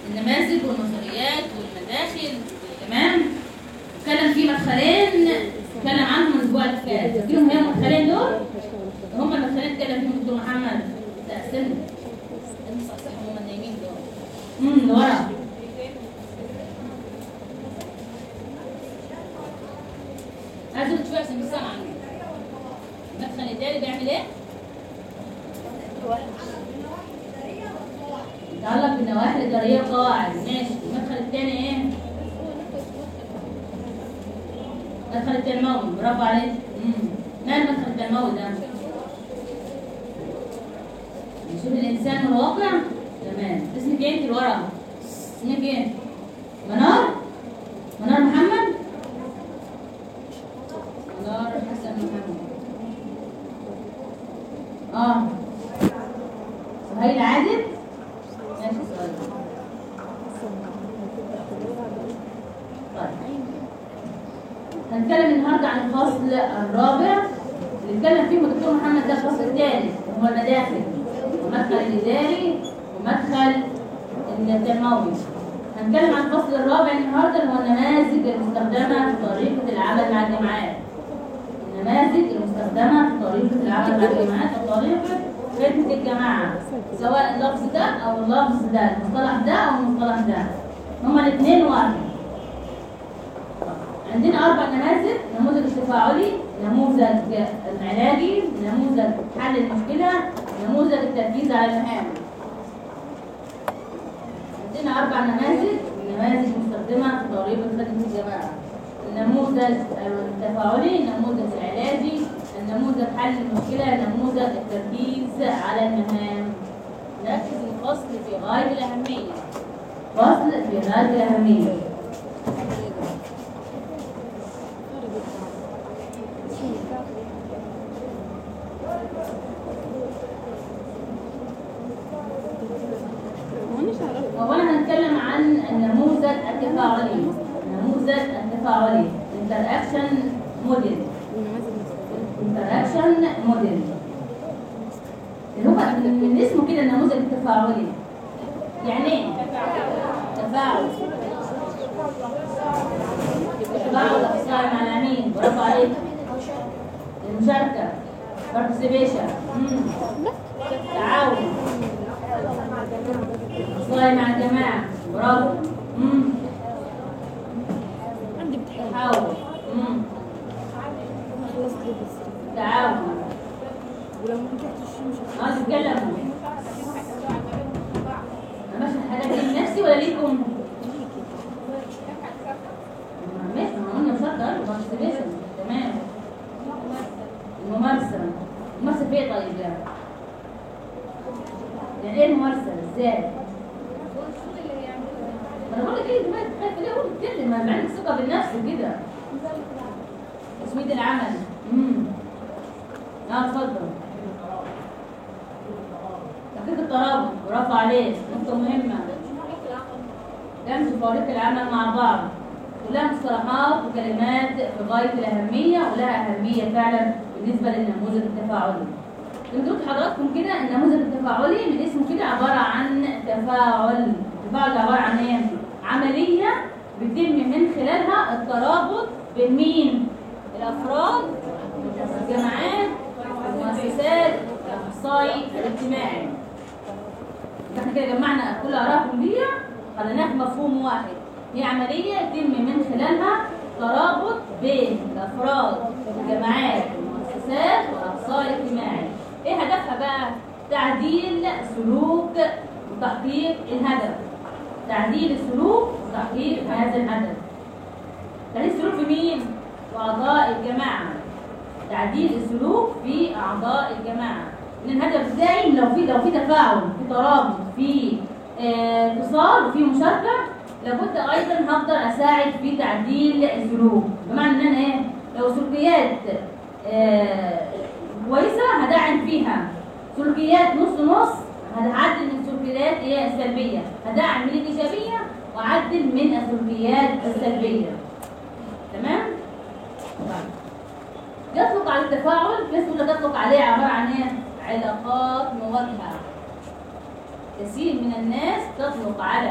النماذج والنظريات والمداخل تمام اتكلم في مدخلين اتكلم عنهم الاسبوع اللي فات فاكرهم هي المدخلين دول هم المدخلين اتكلم فيهم الدكتور محمد تقسموا المصحصحهم هم النايمين دول امم لورا عايز اقول شويه عشان مش سامعه المدخل التاني بيعمل ايه؟ يتعلق بالنواحي الإدارية والقواعد ماشي المدخل الثاني ايه؟ المدخل التنموي برافو عليك امم ما المدخل التنموي ده؟ نشوف الإنسان والواقع تمام اسمك ايه انت ورا؟ اسمك ايه؟ منار؟ منار محمد؟ منار حسن محمد اه سهيل عادل ماشي سهيل طيب هنتكلم النهارده عن الفصل الرابع اللي اتكلم فيه الدكتور محمد ده الفصل الثالث هو المداخل ومدخل الاداري ومدخل التنموي هنتكلم عن الفصل الرابع النهارده اللي هو النماذج المستخدمه في طريقه العمل مع الجامعات النماذج المستخدمة في طريقة العمل مع الجامعات وطريقة خدمة الجماعة سواء اللفظ ده أو اللفظ ده المصطلح ده أو المصطلح ده هما الاثنين واحد عندنا أربع نماذج نموذج التفاعلي نموذج العلاجي نموذج حل المشكلة نموذج التركيز على المهام عندنا أربع نماذج نماذج مستخدمة في طريقة خدمة الجماعة النموذج التفاعلي النموذج العلاجي النموذج حل المشكلة نموذج التركيز على المهام نركز الفصل في غاية الأهمية فصل في غاية الأهمية أولا هنتكلم عن النموذج التفاعلي النموذج التفاعلي interaction model interaction model اللي هو من اسمه كده النموذج التفاعلي يعني ايه تفاعل تفاعل اخصائي مع العميل برافو عليك المشاركه participation مم. تعاون اخصائي مع الجماعه برافو مم. تحاول مم. تعاون ولو ما نجحتش مش ما تتكلموا انا ماشي الحاجات دي لنفسي ولا ليكم؟ ماشي ما قلنا مشاركة participation تمام الممارسة الممارسة في ايه طيب يعني؟ يعني ايه الممارسة؟ ازاي؟ ما انا بقول لك ايه دلوقتي خايفة ليه اقول اتكلم ما عندك ثقة بالنفس كده تسويد العمل امم اه اتفضل تحقيق الترابط برافو عليك نقطة مهمة دمج فريق العمل مع بعض كلها مصطلحات وكلمات في غاية الأهمية ولها أهمية فعلا بالنسبة للنموذج التفاعلي. زي ما قلت لحضراتكم كده النموذج التفاعلي من اسمه كده عبارة عن تفاعل، التفاعل ده عبارة عن إيه؟ عملية بيتم من خلالها الترابط بين مين؟ الأفراد، الجماعات، المؤسسات، الأخصائي الاجتماعي. احنا كده جمعنا كل آرائكم دي خليناها في مفهوم واحد هي عملية يتم من خلالها ترابط بين الأفراد والجماعات والمؤسسات والأخصائي الاجتماعي إيه هدفها بقى؟ تعديل سلوك وتحقيق الهدف تعديل السلوك وتحقيق هذا الهدف تعديل السلوك في مين؟ في أعضاء الجماعة تعديل السلوك في أعضاء الجماعة ان الهدف دايم لو في لو في تفاعل في ترابط في آه، اتصال وفي مشاركه لابد ايضا هقدر اساعد في تعديل السلوك بمعنى ان انا ايه لو سلوكيات آه، كويسه هدعم فيها سلوكيات نص نص هعدل من السلوكيات ايه السلبيه هدعم من الايجابيه واعدل من السلوكيات السلبيه تمام طيب. يطلق على التفاعل في ناس تقول لك يطلق عليه عباره عن ايه علاقات مواجهه كثير من الناس تطلق على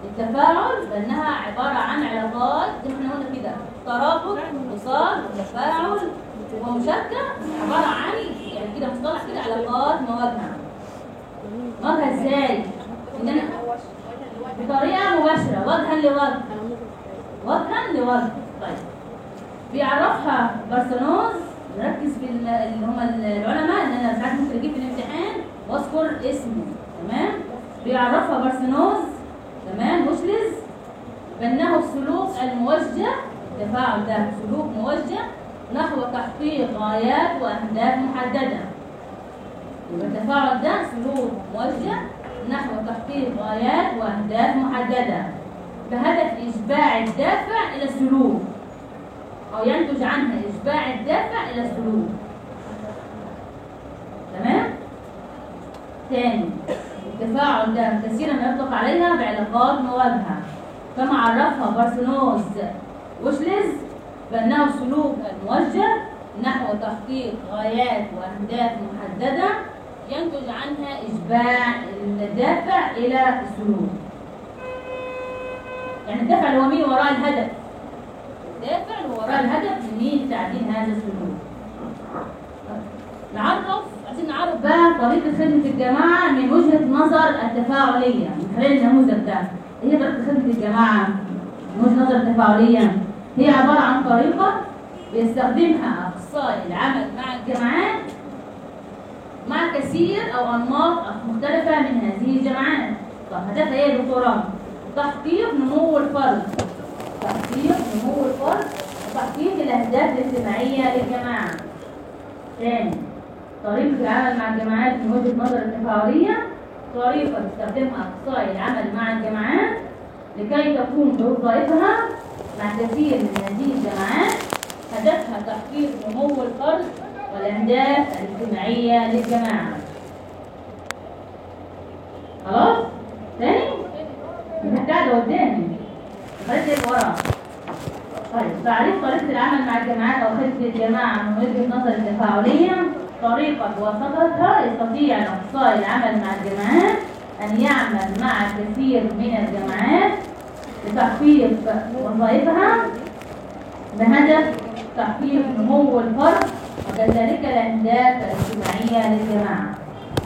التفاعل فانها عباره عن علاقات زي ما احنا قلنا كده ترابط اتصال تفاعل ومشاركه عباره عن يعني كده مصطلح كده علاقات مواجهه مواجهه ازاي؟ ان انا بطريقه مباشره وجها لوجه وجها لوجه طيب بيعرفها بارسنوز نركز في ال- اللي هم العلماء ان انا ساعات ممكن اجيب في الامتحان واذكر اسمه تمام بيعرفها بارسنوز تمام وشلز بانه السلوك الموجه التفاعل ده سلوك موجه نحو تحقيق غايات واهداف محدده يبقى التفاعل ده سلوك موجه نحو تحقيق غايات واهداف محدده بهدف اشباع الدافع الى السلوك او ينتج عنها اشباع الدافع الى السلوك تمام تاني التفاعل ده كثيرا ما يطلق عليها بعلاقات مواجهه كما عرفها بارسنوز وشلز بانه سلوك موجه نحو تحقيق غايات واهداف محدده ينتج عنها اشباع الدافع الى السلوك يعني الدافع اللي هو مين وراء الهدف الدافع اللي هو وراء الهدف لمين تعديل هذا السلوك نعرف عايزين نعرف بقى طريقة خدمة الجماعة من وجهة نظر التفاعلية من خلال النموذج ده ايه هي طريقة خدمة الجماعة من وجهة نظر التفاعلية هي عبارة عن طريقة بيستخدمها أخصائي العمل مع الجماعات مع كثير أو أنماط مختلفة من هذه الجماعات طب هدفها ايه يا دكتورة؟ تحقيق نمو الفرد تحقيق نمو الفرد وتحقيق الأهداف الاجتماعية للجماعة ثاني طريقة العمل مع الجماعات من وجهة نظر التفاعلية طريقة تستخدمها أخصائي العمل مع الجماعات لكي تقوم بوظائفها مع كثير من هذه الجماعات هدفها تحقيق نمو الفرد والأهداف الاجتماعية للجماعة خلاص؟ تاني؟ انت قاعدة قدامي خليك ورا طيب تعريف طريقة العمل مع الجماعات أو خدمة الجماعة من وجهة نظر التفاعلية طريقة وسطها يستطيع الأخصائي العمل مع الجماعات أن يعمل مع كثير من الجماعات لتحقيق وظائفها بهدف تحقيق نمو الفرد وكذلك الأهداف الاجتماعية للجماعة.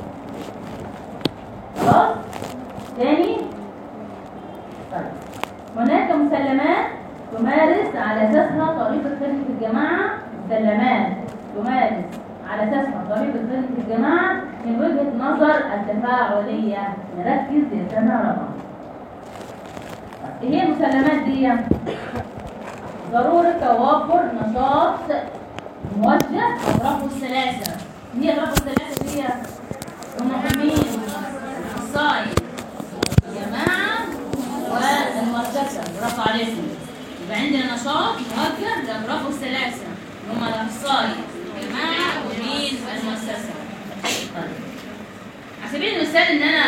خلاص؟ تاني؟ طيب هناك مسلمات تمارس على أساسها طريقة خدمة الجماعة مسلمات تمارس على أساسها طريقة خدمة الجماعة من وجهة نظر التفاعلية نركز في سنة رقم إيه هي المسلمات دي؟ ضرورة توافر نشاط موجه أطرافه الثلاثة هي أطرافه الثلاثة دي هم مين؟ الأخصائي الجماعة والمؤسسة برافو عليكم يبقى عندنا نشاط موجه لأطرافه الثلاثة هم الأخصائي الجماعة ومين المؤسسة طيب على سبيل المثال إن أنا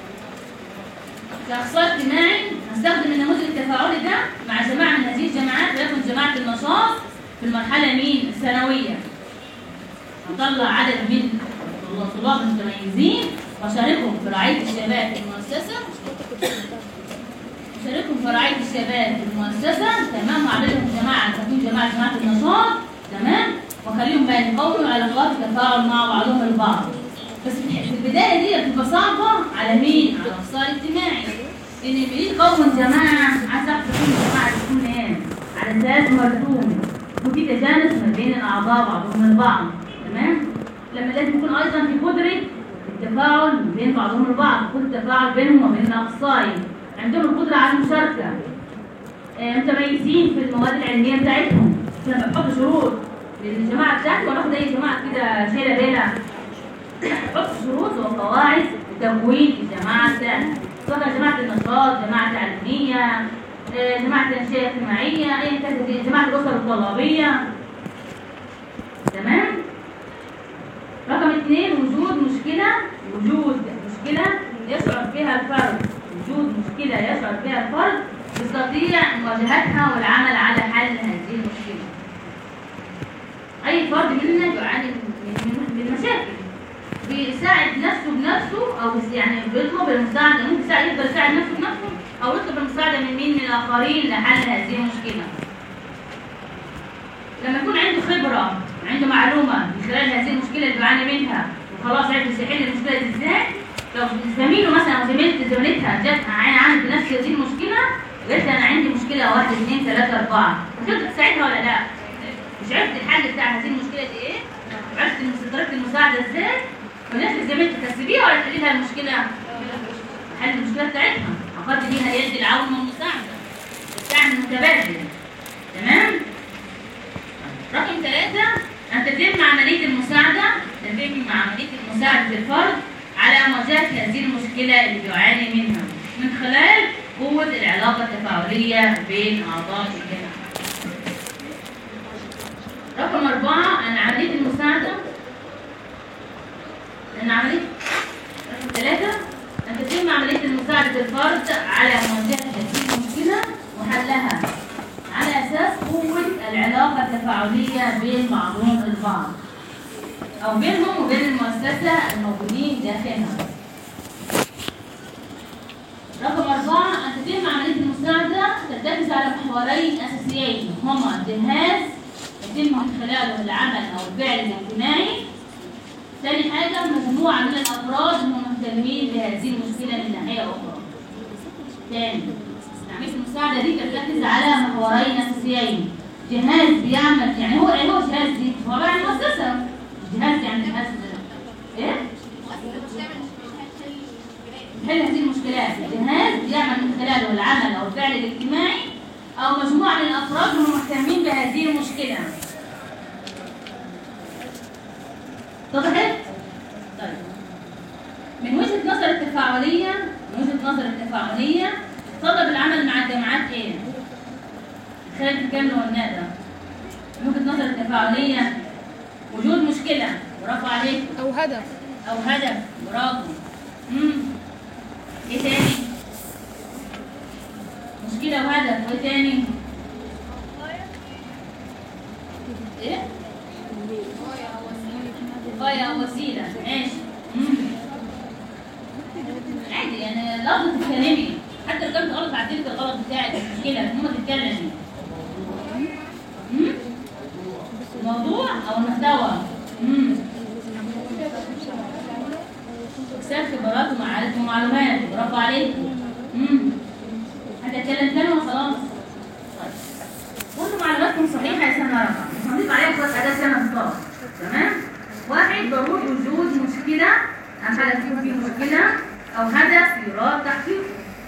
كأخصائي اجتماعي هستخدم النموذج التفاعلي ده مع جماعة من هذه الجماعات وليكن جماعة النشاط في المرحلة مين؟ الثانوية هطلع عدد من الطلاب المتميزين واشاركهم في رعاية الشباب في المؤسسة شاركهم في رعاية الشباب في المؤسسة تمام وأعملهم جماعة تكون جماعة جماعة النشاط تمام وأخليهم بقى يقوموا علاقات تفاعل مع بعضهم البعض بس في البداية دي بتبقى صعبة على مين؟ على الأخصائي الاجتماعي إن اللي يكون جماعة عايز تعرف تكون جماعة تكون إيه؟ على أساس مرسوم يكون في تجانس ما بين الأعضاء بعضهم البعض تمام؟ لما لازم يكون أيضا في قدرة التفاعل بين بعضهم البعض قدرة التفاعل بينهم وبين الأخصائي عندهم القدرة على المشاركة آه، متميزين في المواد العلمية بتاعتهم لما بحط شروط للجماعة بتاعتي ولا اخد أي جماعة كده شيلة بيلة بحط شروط وقواعد لتكوين الجماعة بتاعتي سواء جماعة النشاط جماعة تعليمية آه، جماعة الأنشطة الاجتماعية أي كانت دي، جماعة الأسر الطلابية تمام رقم اثنين وجود مشكلة وجود مشكلة يشعر فيها الفرد وجود مشكلة يشعر فيها الفرد يستطيع مواجهتها والعمل على حل هذه المشكلة أي فرد منا يعاني من من- من مشاكل بيساعد نفسه بنفسه أو بس- يعني بيطلب المساعدة ممكن يساعد يقدر يساعد نفسه بنفسه أو يطلب مساعدة من مين من الآخرين لحل هذه المشكلة لما يكون عنده خبرة عنده معلومة من خلال هذه المشكلة اللي بيعاني منها وخلاص عرف يحل المشكلة دي ازاي لو زميله مثلا أو زميلته زميلتها جت عانت بنفس هذه المشكلة قالت لي أنا عندي مشكلة واحد اثنين ثلاثة أربعة تقدر تساعدها ولا لا؟ مش عرفت الحل بتاع هذه المشكلة دي إيه؟ عرفت طريقة المساعدة ازاي؟ ونفس زميلتك تسيبيها ولا تحلي لها المشكلة؟ حل المشكلة بتاعتها أخذت ليها يد العون والمساعدة الدعم المتبادل تمام؟ رقم ثلاثة أن تتم عملية المساعدة تتم عملية المساعدة الفرد على مواجهة هذه المشكلة اللي بيعاني منها من خلال قوة العلاقة التفاعلية بين أعضاء الجماعة. رقم أربعة أن عملية المساعدة أن عملية رقم ثلاثة أن تتم عملية المساعدة الفرد على مواجهة هذه المشكلة وحلها على أساس قوة العلاقة التفاعلية بين بعضهم البعض أو بينهم وبين المؤسسة الموجودين داخلها. رقم أربعة أن تتم عملية المساعدة ترتكز على محورين أساسيين هما جهاز يتم من خلاله العمل أو الفعل الاجتماعي. ثاني حاجة مجموعة من الأفراد هم مهتمين بهذه المشكلة من ناحية أخرى. ثاني عملية المساعدة دي ترتكز على محورين أساسيين جهاز بيعمل يعني هو يعني هو جهاز دي هو عبارة عن مؤسسة جهاز يعني جهاز ايه؟ حل هذه المشكلات جهاز بيعمل من خلاله العمل او الفعل الاجتماعي او مجموعة من الافراد هم مهتمين بهذه المشكلة اتضحت؟ طيب من وجهة نظر التفاعلية من وجهة نظر التفاعلية طلب العمل مع الجامعات ايه؟ خلال الكلام اللي قلناه ده من وجهة نظر التفاعلية وجود مشكلة برافو عليك أو هدف أو هدف برافو مم. ايه تاني؟ مشكلة وهدف وايه تاني؟ ايه؟ غاية أو وسيلة ماشي مم. عادي يعني لفظ تتكلمي حتى لو كانت غلط هعدلك الغلط بتاعك مش مشكلة المهم تتكلمي مم؟ الموضوع أو المحتوى مم. اكساب خبرات ومعارف ومعلومات برافو عليكم امم هتتكلم تاني وخلاص طيب وانتم معلوماتكم صحيحه يا سنه رابعه مش هنضيف عليها شويه اداه سنه 16 تمام واحد ضروري وجود مشكله اهم حاجه تكون في مشكله او هدف يراد تحقيقه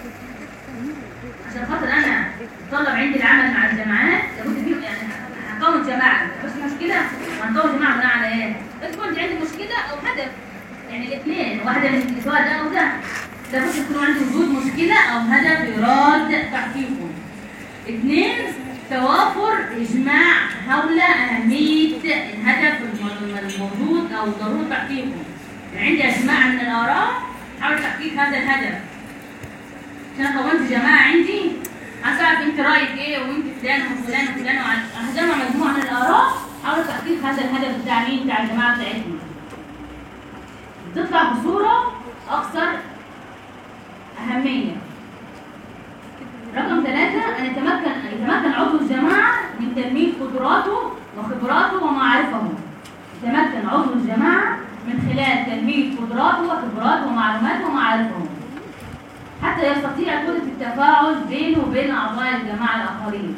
عشان خاطر انا طلب عندي العمل مع الجماعات لابد فيه يعني هنكون جماعه بس مشكله وهنكون جماعه بناء على ايه؟ بس يكون عندي مشكله او هدف يعني الاثنين واحدة من سواء ده أو ده لابد يكون عنده وجود مشكلة أو هدف يراد تحقيقه اثنين توافر إجماع حول أهمية الهدف الم- الموجود أو ضرورة تحقيقه يعني عندي إجماع من الآراء حول تحقيق هذا الهدف عشان أنا كونت جماعة عندي هسألك أنت رأيك إيه وأنت فلان وفلان وفلان وهجمع مجموعة من الآراء حول تحقيق هذا الهدف بتاع مين بتاع الجماعة بتاعتنا تطلع بصورة أكثر أهمية. رقم ثلاثة أن يتمكن أن يتمكن عضو الجماعة من تنمية قدراته وخبراته ومعارفه. يتمكن عضو الجماعة من خلال تنمية قدراته وخبراته ومعلوماته ومعارفه. حتى يستطيع قدرة التفاعل بينه وبين أعضاء الجماعة الآخرين.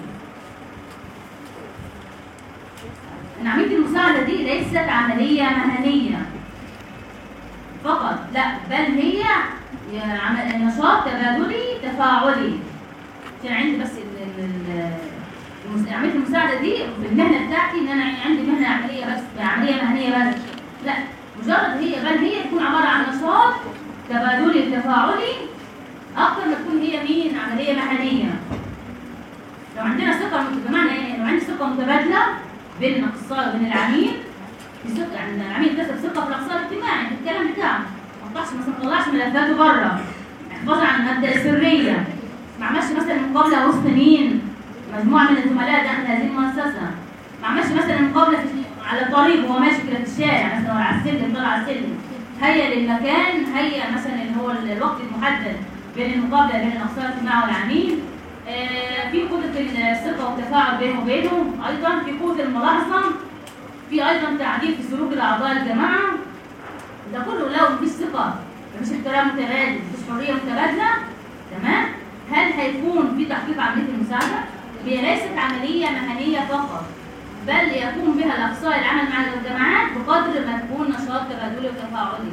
إن عملية المساعدة دي ليست عملية مهنية. فقط لا بل هي عمل نشاط تبادلي تفاعلي عشان عندي بس ال- ال- المس- عمليه المساعده دي في المهنه بتاعتي ان انا عندي مهنه عمليه بس عمليه مهنيه بس لا مجرد هي بل هي تكون عباره عن نشاط تبادلي تفاعلي اكتر ما تكون هي مين عمليه مهنيه لو عندنا ثقه بمعنى ايه لو عندي ثقه متبادله بين الاخصائي وبين العميل في ثقه يعني العميل يكتسب ثقه في الاخصائي الاجتماعي في الكلام بتاعه ما تطلعش مثلا ما تطلعش ملفاته بره احفظ عن الماده السريه ما عملش مثلا مقابله وسط مين مجموعه من الزملاء داخل هذه المؤسسه ما عملش مثلا مقابله في على الطريق وهو ماشي كده في الشارع مثلا ولا على السلم طلع على السلم هيا للمكان هيا مثلا اللي هو الوقت المحدد بين المقابله بين الاخصائي الاجتماعي والعميل آه، في قوة الثقة والتفاعل بينه وبينهم أيضا في قوة الملاحظة في أيضا تعديل في سلوك الأعضاء الجماعة ده كله لو مفيش ثقة مفيش احترام متبادل مفيش حرية متبادلة تمام هل هيكون في تحقيق عملية المساعدة؟ هي ليست عملية مهنية فقط بل يقوم بها الأخصائي العمل مع الجماعات بقدر ما تكون نشاط تبادلي وتفاعلي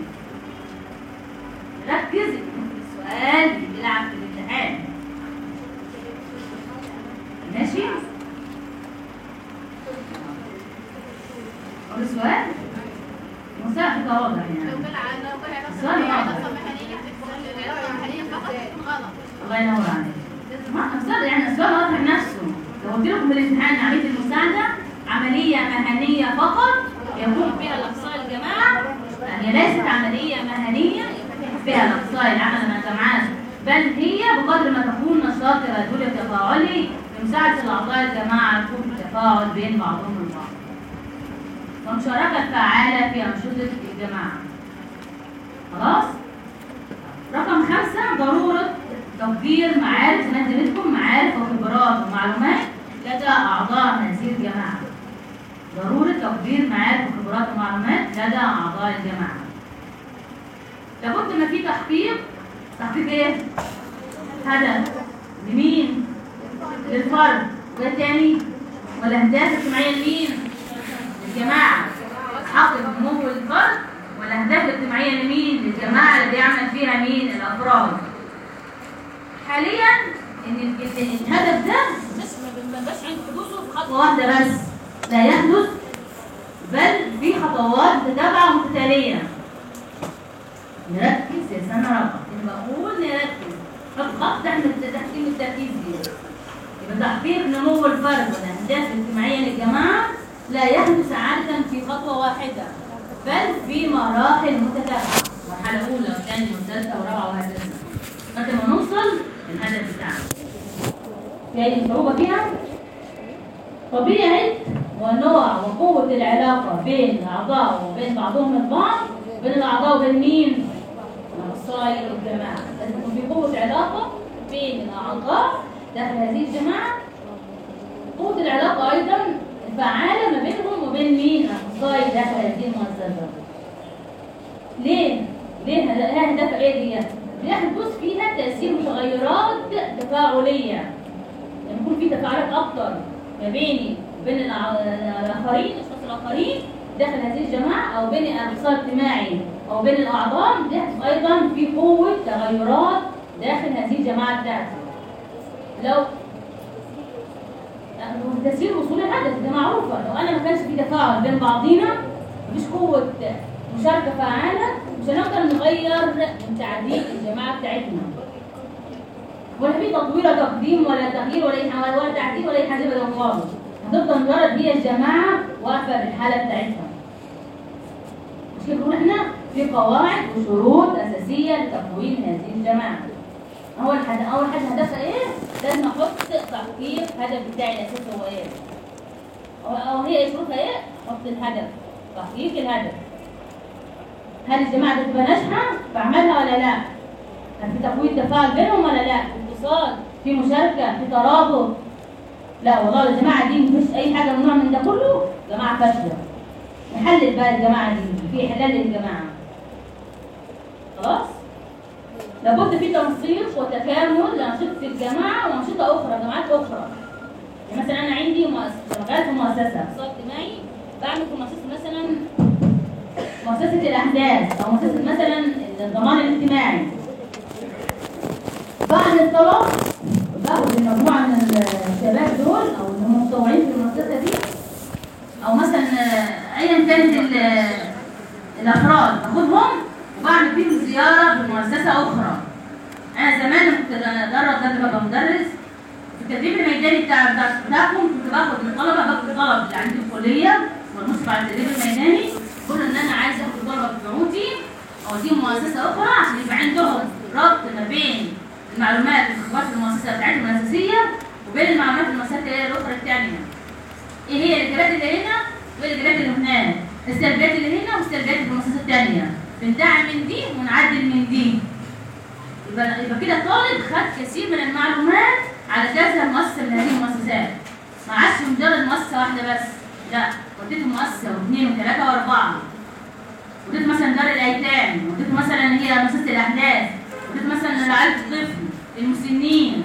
ركز السؤال بيلعب في الامتحان ماشي قول السؤال مساعدة واضح يعني لو كان على لو كان السؤال علاقة واضح. علاقة مهنية هتتسلل علاقة مهنية فقط تكون غلط الله ينور عليك ما السؤال يعني السؤال واضح نفسه لو قلت لكم في الامتحان عملية المساعدة عملية مهنية فقط يقوم بها الأخصائي الجماعة هي ليست عملية مهنية يقوم بها الأخصائي العمل مع الجماعات بل هي بقدر ما تكون نشاط تبادلي وتفاعلي لمساعدة الأعضاء الجماعة يكون في تفاعل بين بعضهم البعض ومشاركة فعالة في أنشطة الجماعة خلاص؟ رقم خمسة ضرورة توفير معارف زي ما انت بدكم معارف وخبرات ومعلومات لدى أعضاء هذه الجماعة. ضرورة توفير معارف وخبرات ومعلومات لدى أعضاء الجماعة. لابد ما في تحقيق تحقيق ايه؟ هدف لمين؟ للفرد والتاني والأهداف الاجتماعية لمين؟ للجماعة. تحقق نمو الفرد والأهداف الاجتماعية لمين؟ للجماعة اللي بيعمل فيها مين؟ الأفراد. حاليا ان ال- ال- الهدف ده بس ما بيبقاش عند حدوثه في خطوه واحده بس لا يحدث بل في خطوات متتابعه ومتتاليه نركز يا سنه رابعه انا بقول نركز خط خط تحت تحت كلمه التركيز دي يبقى تحقيق نمو الفرد والاهداف الاجتماعيه للجماعه لا يحدث عاده في خطوه واحده بل في مراحل متتابعه مرحله اولى وثانيه وثالثه ورابعه وهكذا لغايه ما نوصل للهدف بتاعنا في اي صعوبه فيها طبيعه ونوع وقوه العلاقه بين الاعضاء وبين بعضهم البعض بين الاعضاء وبين مين الاخصائي والجماعه لازم يكون في قوه علاقه بين الاعضاء داخل هذه الجماعه قوه العلاقه ايضا فعاله ما بينهم وبين مين الاخصائي داخل هذه المؤسسه ليه؟ ليه لها هدف ايه دي؟ بيحدث فيها تأثير متغيرات تفاعلية لما يكون في تفاعلات أكتر ما بيني وبين الع- الآخرين الأشخاص الآخرين داخل هذه الجماعة أو بين الأخصائي الاجتماعي أو بين الأعضاء بيحدث أيضا في قوة تغيرات داخل هذه الجماعة بتاعتي لو تسيير وصول الهدف ده معروفة لو أنا ما كانش في تفاعل بين بعضينا مفيش قوة مشاركة فعالة مش هنقدر نغير من تعديل الجماعة بتاعتنا ولا في تطوير ولا تقديم ولا تغيير ولا أي حاجة ولا تعديل ولا أي حاجة بدل خالص هتفضل مجرد هي الجماعة واقفة بالحالة بتاعتها مش كده بنقول احنا في قواعد وشروط أساسية لتكوين هذه الجماعة أول حاجة أول حاجة هدفها إيه؟ لازم أحط تحقيق هدف بتاعي الأساسي هو إيه؟ أو أو هي شروطها إيه؟ أحط الهدف تحقيق الهدف هل الجماعة دي تبقى ناجحة بعملها ولا لا؟ هل في تكوين تفاعل بينهم ولا لا؟ في اتصال، في مشاركة، في ترابط؟ لا والله الجماعة دي مفيش أي حاجة من نوع من ده كله جماعة فاشلة. نحلل بقى الجماعة دي، في حلال للجماعة. خلاص؟ لابد في تنسيق وتكامل لأنشطة الجماعة وأنشطة أخرى، جماعات أخرى. يعني مثلا أنا عندي مؤسسة شغال في مؤسسة اقتصاد اجتماعي بعمل في مؤسسة مثلا مؤسسة الأحداث أو مؤسسة مثلا الضمان الاجتماعي بعد الطلب باخد المجموعة من الشباب دول أو اللي هم متطوعين في المؤسسة دي أو مثلا آه، أيا كانت ال- الأفراد باخدهم وبعمل فيهم زيارة في مؤسسة أخرى أنا زمان لما كنت أدرب ده ببقى مدرس في التدريب الميداني بتاع بتاع- بتاعكم كنت باخد من الطلبة باخد الطلبة اللي عندي في الكلية والمشرف على التدريب الميداني بقول ان انا عايز اخد الطلبه بتوعتي اوديهم مؤسسه اخرى عشان يبقى عندهم ربط ما بين المعلومات والخبرات المؤسسه بتاعتهم الاساسيه وبين المعلومات المؤسسات اللي هي الاخرى الثانيه. ايه هي الاجابات اللي هنا وايه الاجابات اللي هناك؟ السلبيات اللي هنا والسلبيات اللي في المؤسسه الثانيه. بندعم من دي ونعدل من دي. يبقى يبقى كده الطالب خد كثير من المعلومات على كذا مؤسسه من هذه المؤسسات ما عادش مجرد مؤسسه واحده بس لا وديته مؤسسه واثنين وثلاثه واربعه وديت مثلا دار الايتام وديت مثلا هي مؤسسه الاحداث وديت مثلا رعايه الطفل المسنين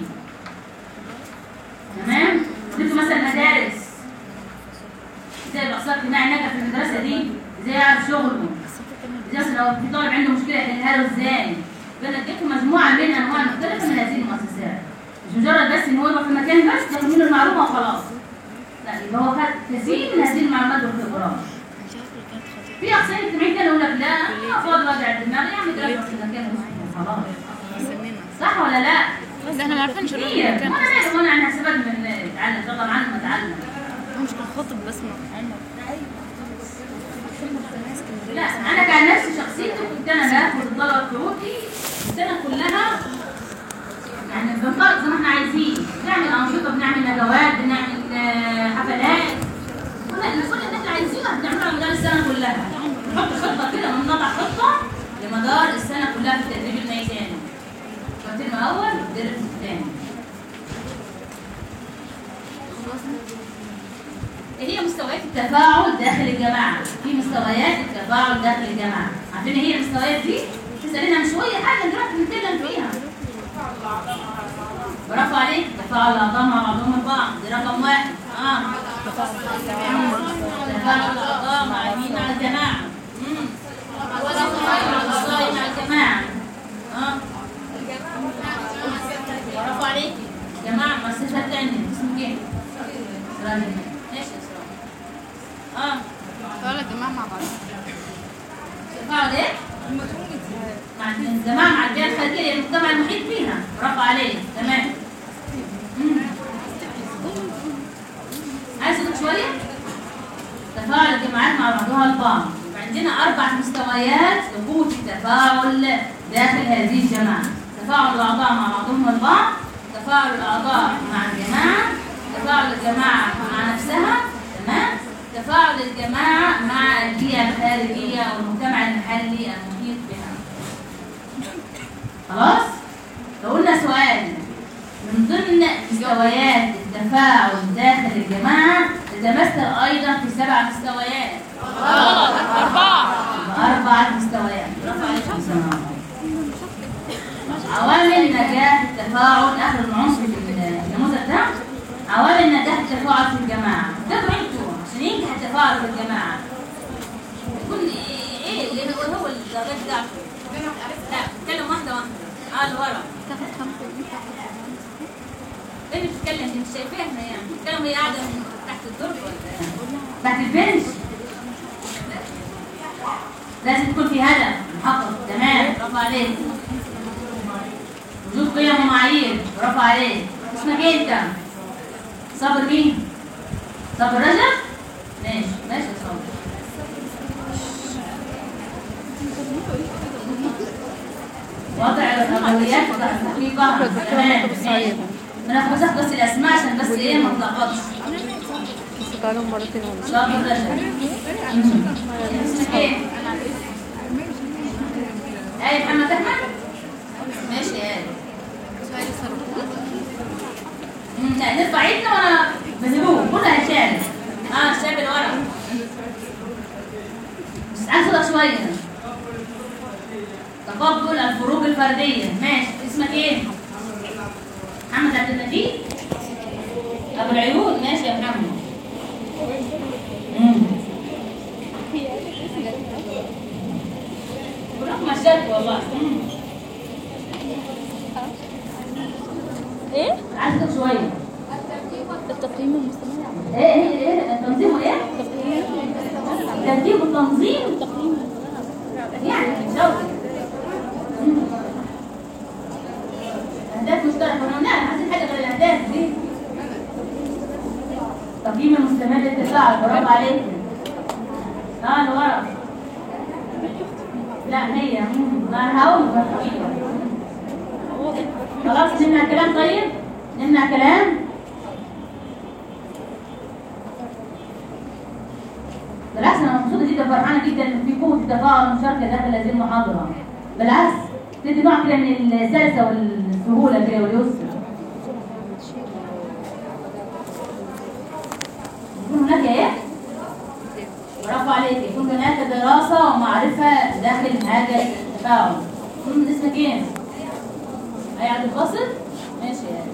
تمام وديت مثلا مدارس ازاي الاقساط الاجتماعي نجح في المدرسه دي ازاي يعرف شغله ازاي مثلا لو في طالب عنده مشكله يحلها له ازاي فانا اديته مجموعه من انواع مختلفه من هذه المؤسسات مش مجرد بس ان هو يروح في مكان بس ياخد منه المعلومه وخلاص لا يبقى هو خد كثير من هذه المعلومات والخبرات في اقسام اجتماعيه كانوا يقول لك لا أنا فاضي وجع الدماغ يعمل دراسه في مكان خلاص صح ولا لا؟ بس احنا ما عارفينش نروح كتير المكان وانا مالي وانا انا هستفاد من اتعلم ان شاء الله معلم اتعلم مش الخطب بس ما لا انا كان نفسي شخصيتي كنت انا باخد الطلبه بتوعي السنه كلها يعني بنطلق زي ما احنا عايزين بنعمل انشطه بنعمل ندوات بنعمل آه، حفلات كل كل اللي احنا عايزينه بنعمله على مدار السنه كلها نحط خطه كده ونضع خطه لمدار السنه كلها في التدريب الميداني الترم الاول والترم الثاني ايه هي مستويات التفاعل داخل الجماعة؟ في مستويات التفاعل داخل الجماعة، عارفين ايه هي المستويات دي؟ تسألينا من شوية حاجة دلوقتي بنتكلم فيها. برافو عليك، تفاعل الأعضاء مع بعضهم البعض، دي رقم واحد، اه. تفاعل الأعضاء مع مين؟ مع الجماعة. مم. تفاعل الأعضاء مع الجماعة. اه. برافو عليكي. جماعة مؤسسات تانية، اسمك ايه؟ إسراء ماشي يا إسراء. اه ولا جماعة مع بعض تفاعل ايه؟ مع الجماعة مع البيئة الخارجية المجتمع المحيط بيها برافو عليك تمام مم. عايز صوتك شوية؟ تفاعل الجماعات مع بعضها البعض عندنا أربع مستويات لقوة التفاعل داخل هذه الجماعة تفاعل الأعضاء مع بعضهم البعض تفاعل الأعضاء مع الجماعة تفاعل الجماعة مع نفسها تمام تفاعل الجماعة مع البيئة الخارجية والمجتمع المحلي المحيط بها خلاص؟ لو قلنا سؤال من ضمن مستويات التفاعل داخل الجماعة تتمثل أيضا في سبع مستويات أربعة أربعة مستويات عوامل نجاح التفاعل آخر العنصر في النموذج ده عوامل نجاح التفاعل في الجماعة تابعوا انتوا عشان ينجح التفاعل في الجماعة يكون ايه ايه اللي هو هو الدرجات بتاعته لا اتكلم واحدة واحدة اه لورا ايه اللي بتتكلم دي مش شايفاها هنا يعني بتتكلم هي قاعدة تحت الدرج ولا إيه؟ تحت البنش لازم تكون في هدف محقق تمام برافو عليك وجود قيم ومعايير برافو عليك اسمك ايه انت صابر مين صابر رجب ماشي ماشي يا صابر وضع الاولويات وتحقيقها تمام ماشي انا بس بس الاسماء عشان بس ايه ما تلخبطش تعالوا مرتين ولا صابر رجب اسمك ايه ايه محمد احمد ماشي يا آية. سؤال صاروخ مم، لا نرفع ايدنا وانا بهدوء كله هيشارك اه الشاب اللي ورا بس عايز صوتك شويه تقبل الفروق الفرديه ماشي اسمك ايه محمد عبد المجيد ابو العيون ماشي يا محمد مم. كلكم مشاكل والله مم. ايه؟ عايز صوتك شويه التقييم المستمر ايه ايه ايه التنظيم وايه ترتيب التنظيم التقييم يعني زوجي اهداف مشتركه انا قلنا عايزين حاجه غير الاهداف دي تقييم المستمر للتفاعل برافو عليك اه اللي ورا لا هي مم، ما هقول خلاص نمنع كلام طيب نمنع كلام بالعكس انا مبسوطه جدا فرحانه جدا ان في قوه التفاعل والمشاركه داخل هذه المحاضره بالعكس تدي نوع كده من السلسه والسهوله كده واليسر يكون هناك ايه؟ برافو عليك يكون هناك دراسة ومعرفة داخل هذا التفاعل مم، اسمك ايه؟ أي عبد الباسط؟ ماشي يعني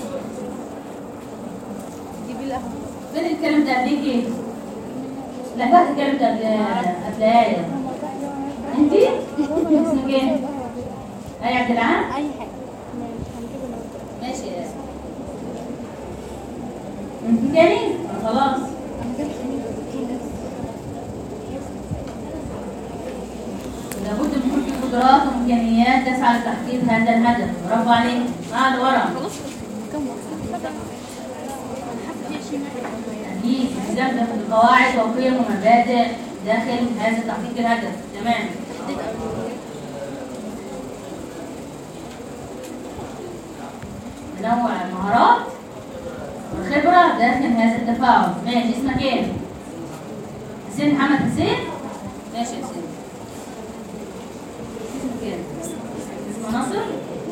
فين الكلام ده قبليكي؟ لا فاكر الكلام ده قبل قبل انتي؟ اسمك ايه؟ أي عبد العال؟ اي حاجه ماشي يا اسم انت تاني؟ خلاص لابد من كل قدرات وامكانيات تسعى لتحقيق هذا الهدف برافو عليك اه لورا دي تستخدم القواعد وقيم ومبادئ داخل هذا تحقيق الهدف تمام تنوع المهارات والخبرة داخل هذا التفاعل ماشي اسمك ايه؟ حسين محمد حسين؟ ماشي يا حسين اسمك ايه؟ اسمه ناصر؟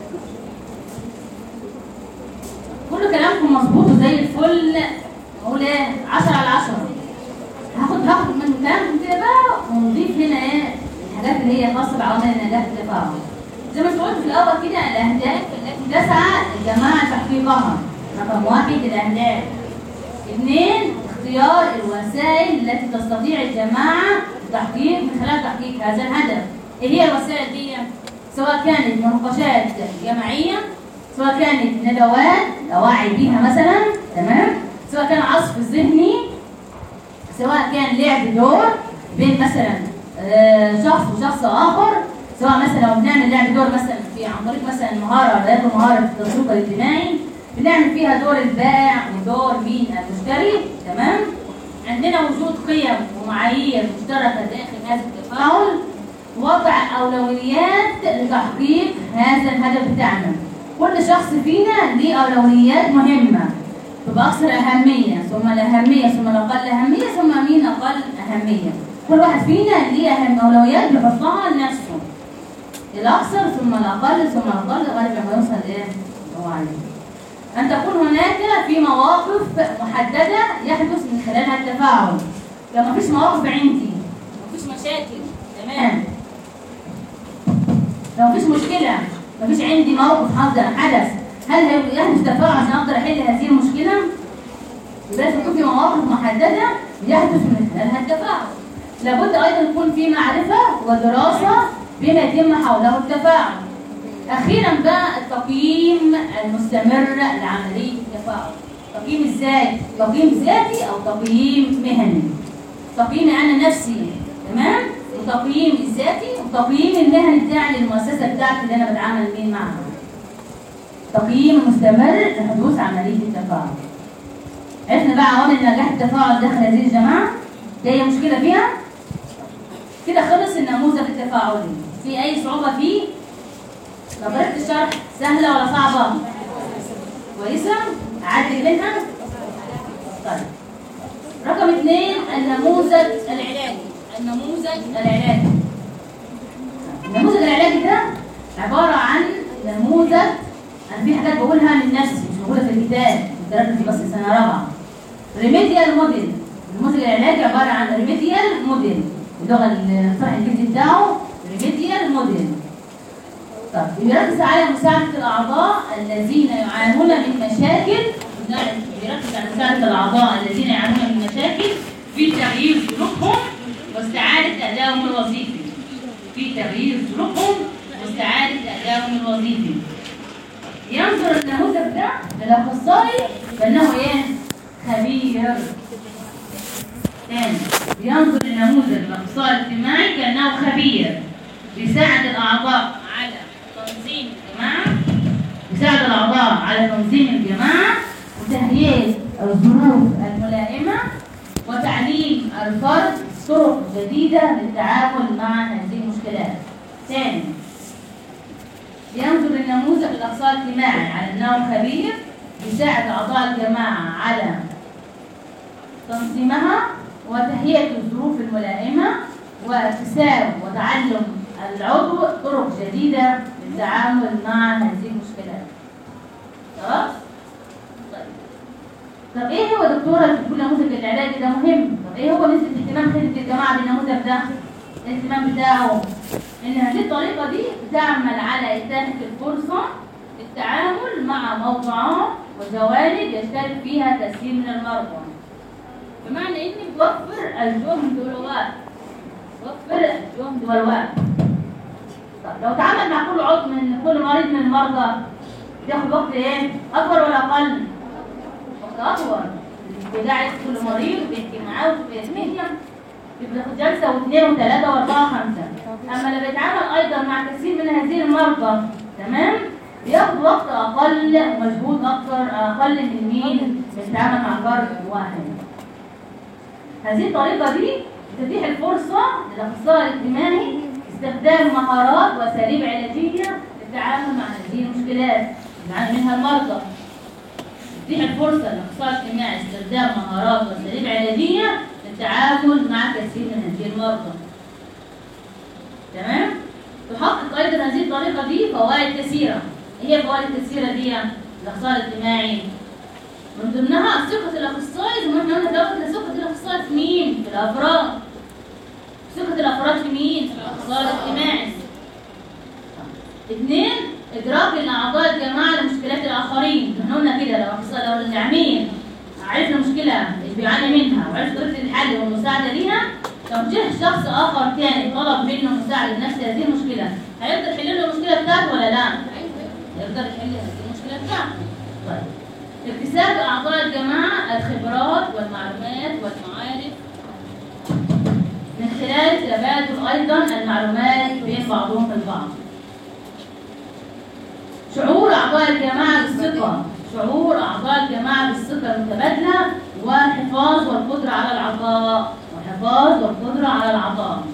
كل كلامكم مظبوط وزي الفل اقول ايه 10 على 10 هاخد هاخد من كلامكم كده بقى ونضيف هنا ايه الحاجات اللي هي خاصه بعوامل النجاح التفاعل زي ما انت قلت في الاول كده الاهداف التي تسعى الجماعه تحقيقها رقم واحد الاهداف اثنين اختيار الوسائل التي تستطيع الجماعه التحقيق من خلال تحقيق هذا الهدف ايه هي الوسائل دي سواء كانت مناقشات جماعيه سواء كانت ندوات اوعي بيها مثلا تمام سواء كان عصف ذهني سواء كان لعب دور بين مثلا آه، شخص وشخص اخر سواء مثلا لو بنعمل لعب دور مثلا في عن طريق مثلا مهاره وليكن مهاره التسويق الاجتماعي بنعمل فيها دور البائع ودور مين المشتري تمام عندنا وجود قيم ومعايير مشتركه داخل هذا التفاعل وضع اولويات لتحقيق هذا الهدف بتاعنا كل شخص فينا ليه اولويات مهمه تبقى اكثر اهميه ثم الاهميه ثم الاقل اهميه ثم مين اقل اهميه كل واحد فينا ليه اهم اولويات بيحطها لنفسه الاكثر ثم الاقل ثم الاقل لغايه لما يوصل ايه هو عليه ان تكون هناك في مواقف محدده يحدث من خلالها التفاعل لو مفيش مواقف عندي مفيش مشاكل تمام لو مفيش مشكله مفيش عندي موقف حصل حدث هل هي- يحدث تفاعل عشان اقدر احل هذه المشكله؟ يبقى لازم يكون في مواقف محدده يحدث من خلالها التفاعل. لابد ايضا يكون في معرفه ودراسه بما يتم حوله التفاعل. اخيرا بقى التقييم المستمر لعمليه التفاعل. تقييم ازاي؟ تقييم ذاتي او تقييم مهني. تقييمي انا نفسي تمام؟ وتقييم الذاتي وتقييم المهني بتاعي للمؤسسه بتاعتي اللي انا بتعامل مين معاها. تقييم مستمر لحدوث عمليه التفاعل. عرفنا بقى عوامل نجاح التفاعل داخل هذه الجماعه؟ دي هي مشكله فيها؟ كده خلص النموذج التفاعلي. في اي صعوبه فيه؟ طريقه الشرح سهله ولا صعبه؟ كويسه؟ اعدل منها؟ طيب. رقم اثنين النموذج العلاجي. النموذج العلاجي. النموذج العلاجي ده عباره عن نموذج انا في حاجات بقولها من نفسي مش موجوده في الكتاب الكلام في بس سنه رابعه ريميديال موديل النموذج العلاجي عباره عن ريميديال موديل اللغه الصح الانجليزي بتاعه ريميديال موديل طب بيركز على مساعده الاعضاء الذين يعانون من مشاكل بيركز على مساعده الاعضاء الذين يعانون من مشاكل في تغيير سلوكهم واستعاده ادائهم الوظيفي في تغيير سلوكهم واستعاده ادائهم الوظيفي ينظر النموذج ده للاخصائي كانه ايه؟ خبير. تاني ينظر النموذج للاخصائي الاجتماعي كانه خبير بيساعد الاعضاء على تنظيم الجماعه بيساعد الاعضاء على تنظيم الجماعه وتهيئه الظروف الملائمه وتعليم الفرد طرق جديده للتعامل مع هذه المشكلات. ثاني ينظر النموذج الاخصائي الاجتماعي على انه خبير يساعد اعضاء الجماعه على تنظيمها وتهيئه الظروف الملائمه واكتساب وتعلم العضو طرق جديده للتعامل مع هذه المشكلات. خلاص؟ طب ايه هو دكتوره اللي بتقول نموذج العلاجي ده مهم طب ايه هو نسبه اهتمام خدمه الجماعه بالنموذج ده الاهتمام بتاعه ان هذه الطريقه دي بتعمل على اتاحه الفرصه للتعامل مع موضوعات وجوانب يشترك فيها كثير من المرضى بمعنى ان بتوفر الجهد والوقت توفر الجهد والوقت طب لو تعامل مع كل عضو من كل مريض من المرضى بياخد وقت ايه اكبر ولا اقل وقت اطول بيلاعب كل مريض وبيحكي معاه وبيحكي بياخد جلسه واثنين وثلاثه واربعه وخمسه اما لو بيتعامل ايضا مع كثير من هذه المرضى تمام بياخد وقت اقل ومجهود اكثر اقل من مين بيتعامل مع فرد واحد هذه الطريقه دي بتتيح الفرصه للاخصائي الاجتماعي استخدام مهارات واساليب علاجيه للتعامل مع هذه المشكلات يعاني منها المرضى تتيح الفرصه للاخصائي الاجتماعي استخدام مهارات واساليب علاجيه للتعامل مع كثير من هذه المرضى تمام تحقق ايضا هذه الطريقه دي فوائد كثيره ايه هي الفوائد الكثيره دي الاخصائي الاجتماعي من ضمنها ثقة الأخصائي زي ما احنا قلنا دلوقتي ثقة الأخصائي في مين؟ في الأفراد. ثقة الأفراد في مين؟ في الأخصائي الاجتماعي. اثنين إدراك الأعضاء الجماعة لمشكلات الآخرين، احنا قلنا كده لو أخصائي لو العميل عرف المشكلة اللي بيعاني منها وعرف طريقة الحل والمساعدة ليها لو جه شخص آخر تاني طلب منه مساعدة لنفس هذه المشكلة، هيقدر يحل له المشكلة بتاعته ولا لا؟ يقدر يحل هذه المشكلة بتاعته. طيب اكتساب أعضاء الجماعة الخبرات والمعلومات والمعارف من خلال تبادل أيضا المعلومات بين بعضهم البعض. شعور أعضاء الجماعة بالثقة شعور أعضاء الجماعة بالثقة المتبادلة والحفاظ والقدرة على العطاء والحفاظ والقدرة على العطاء.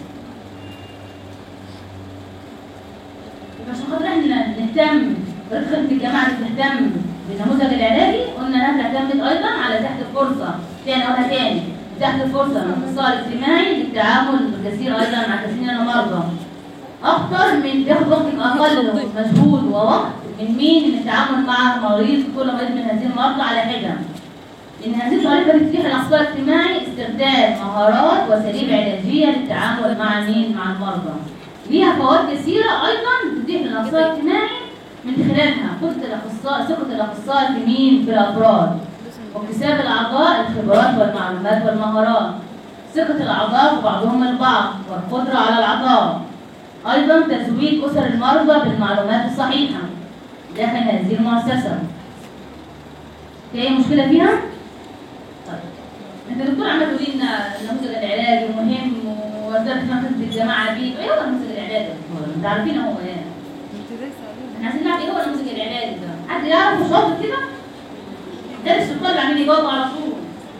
عشان خاطر احنا نهتم خدمة الجماعة تهتم بالنموذج العلاجي قلنا انها تعتمد ايضا على تحت الفرصه تاني اقولها تاني تحت الفرصه للاخصائي الاجتماعي للتعامل بكثير ايضا مع كثير من المرضى اكتر من بياخد وقت اقل مجهود ووقت من مين من التعامل مع مريض كل مريض من هذه المرضى على حده ان هذه الطريقه بتتيح الاخصائي الاجتماعي استخدام مهارات واساليب علاجيه للتعامل مع مين مع المرضى ليها فوائد كثيره ايضا تتيح للاخصائي الاجتماعي من خلالها قدرة الأخصائي ثقة الأخصائي في مين؟ في الأفراد واكتساب الأعضاء الخبرات والمعلومات والمهارات ثقة الأعضاء في بعضهم البعض والقدرة على العطاء أيضا تزويد أسر المرضى بالمعلومات الصحيحة داخل هذه المؤسسة في أي مشكلة فيها؟ طيب أنت دكتور عمال تقولي لنا النموذج العلاجي مهم ووزارة خدمة الجماعة بيه إيه هو النموذج العلاجي؟ أنتوا عارفين هو إيه؟ احنا عايزين نعرف ايه هو النموذج العلاجي ده حد يعرف شاطر كده ده السلطان اللي عامل يجاوب على طول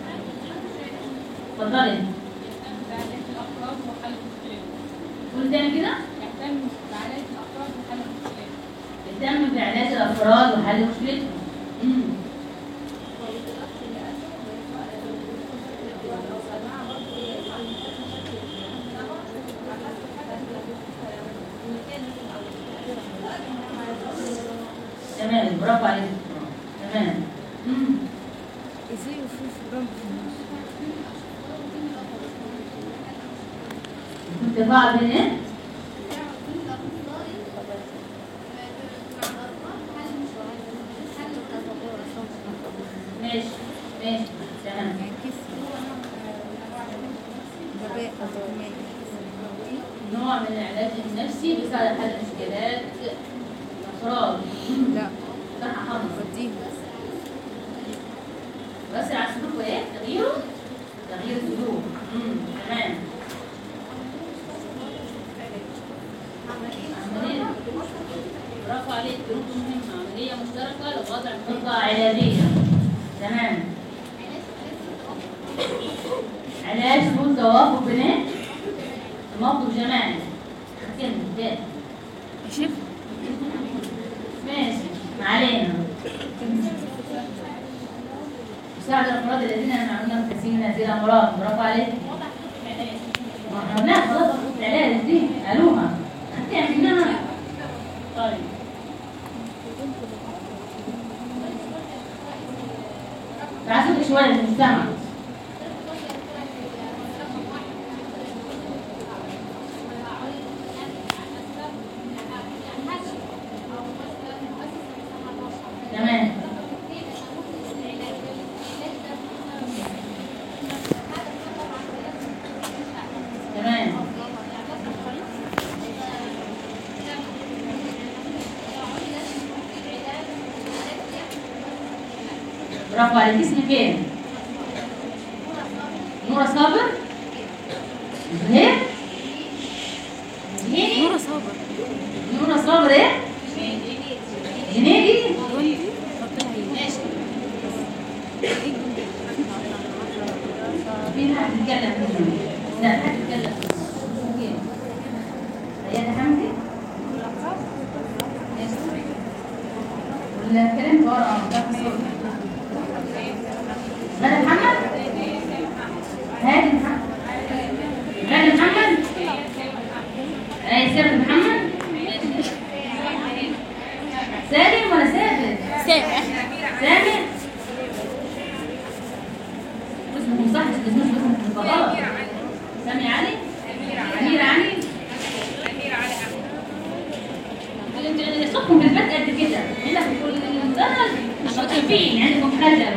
اتفضلي قول تاني كده اهتم بعلاج الافراد وحل مشكلتهم امم تمام برافو عليك تمام امم ازاي وفوف جنب انتفاع بين ايه؟ ماشي ماشي تمام نوع من العلاج النفسي بيساعد على حل مشكلات الافراد لا صح حمص وديه بس على السلوك وايه؟ تغييره؟ تغيير السلوك امم تمام عملية برافو عليك دروس مهمة عملية مشتركة لوضع خطة علاجية تمام علاج سلوك توافق بنات موقف جماعي كلمة ده شيف ماشي ما علينا مساعد الافراد الذين يعانون كثير من هذه الامراض برافو عليك ما احنا قلناها خلاص العلاج دي قالوها خدتيها منها طيب تعال صوتك شويه مش سامع تمام تمام برافو عليك اسمك ايه؟ نورة صابر؟ ايه؟ ايه؟ نورة صابر نورة صابر ايه؟ جنيدي؟ مين هتتكلم لا هتتكلم رياض حمدي؟ ولا كلام ورا غدا محمد؟ هادي محمد؟ غدا محمد؟ اي سامي محمد؟ سالم ولا سافر؟ سامح سامي؟ اسمه صح اسمه اسمه غلط سامي علي؟ أمير علي؟ انتوا صوتكم في البيت قد كده هنا في كل مش متفقين عندكم حاجه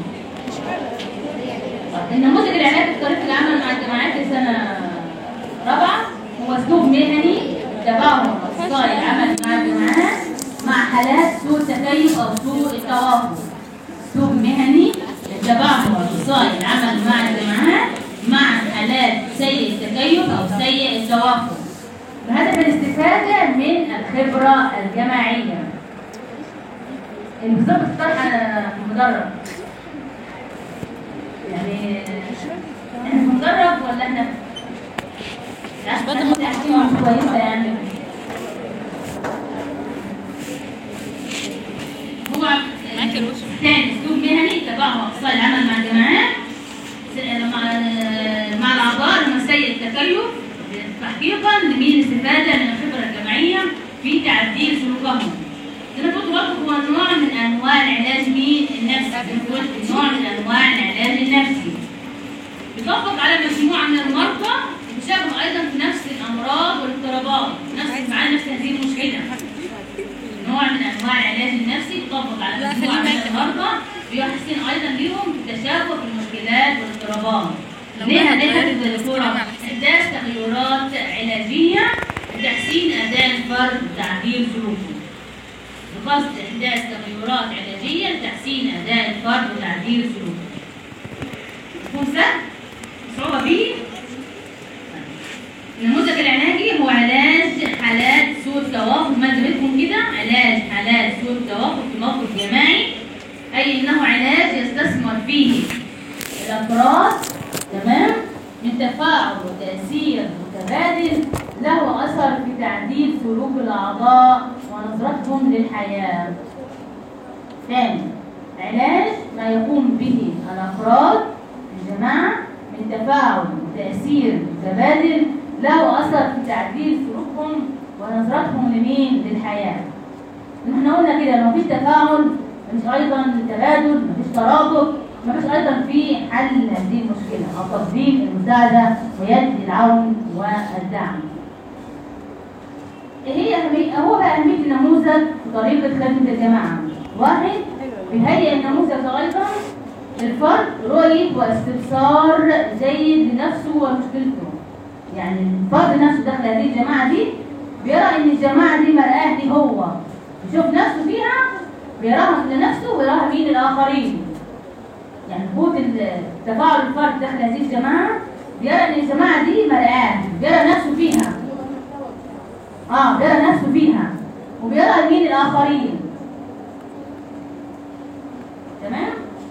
النموذج العلاجي في طريقه العمل مع الجماعات في سنه رابعه هو اسلوب مهني تبعه اخصائي العمل مع الجماعات مع حالات سوء التكيف او سوء التوافق اسلوب مهني تبعه اخصائي العمل مع الجماعات مع حالات سيء التكيف او سيء التوافق بهدف الاستفادة من الخبرة الجماعية بالظبط الطرح أنا في المدرب يعني احنا في مدرب ولا احنا مش بدل ما مش كويسة يعني هو معاك الوش. ثاني اسلوب مهني تبعه اخصائي العمل مع الجماعات س- مع مع الاعضاء لما سيء التكيف تحقيقا لمين الاستفاده من الخبره الجماعيه في تعديل سلوكهم. زي ما قلت برضه هو نوع من انواع العلاج مين النفسي، زي ما قلت نوع من انواع العلاج النفسي. بيطبق على مجموعه من المرضى يشابه ايضا في نفس الامراض والاضطرابات، نفس مع نفس هذه المشكله. نوع من انواع العلاج النفسي يطبق على مجموعه من المرضى بيحسن ايضا لهم التشابه في المشكلات والاضطرابات. ليه هدفها الدكتوره احداث تغيرات علاجيه لتحسين اداء الفرد وتعديل سلوكه. بقصد احداث تغيرات علاجيه لتحسين اداء الفرد وتعديل سلوكه. يكون سهل؟ صعوبه فيه؟ النموذج العلاجي هو علاج حالات سوء التوافق ما بينكم كده علاج حالات سوء التوافق في موقف جماعي اي انه علاج يستثمر فيه الافراد تمام من تفاعل وتاثير متبادل له اثر في تعديل سلوك الاعضاء ونظرتهم للحياه ثاني علاج ما يقوم به الافراد الجماعه من تفاعل وتاثير متبادل له اثر في تعديل سلوكهم ونظرتهم لمين للحياه احنا قلنا كده لو مفيش تفاعل مفيش ايضا تبادل مفيش ترابط مفيش ايضا في حل هذه المشكله او تقديم المساعده ويد العون والدعم ايه هي اهميه هو بقى اهميه النموذج في طريقه خدمه الجماعه واحد بيهيئ النموذج ايضا للفرد رؤيه واستبصار جيد لنفسه ومشكلته يعني الفرد نفسه داخل هذه الجماعه دي بيرى ان الجماعه دي مرآه ليه هو يشوف نفسه فيها بيراها لنفسه ويراها مين الاخرين يعني قوه تفاعل الفرد داخل هذه الجماعه بيرى ان الجماعه دي مرآه بيرى نفسه فيها اه بيرى نفسه فيها وبيرى مين الاخرين تمام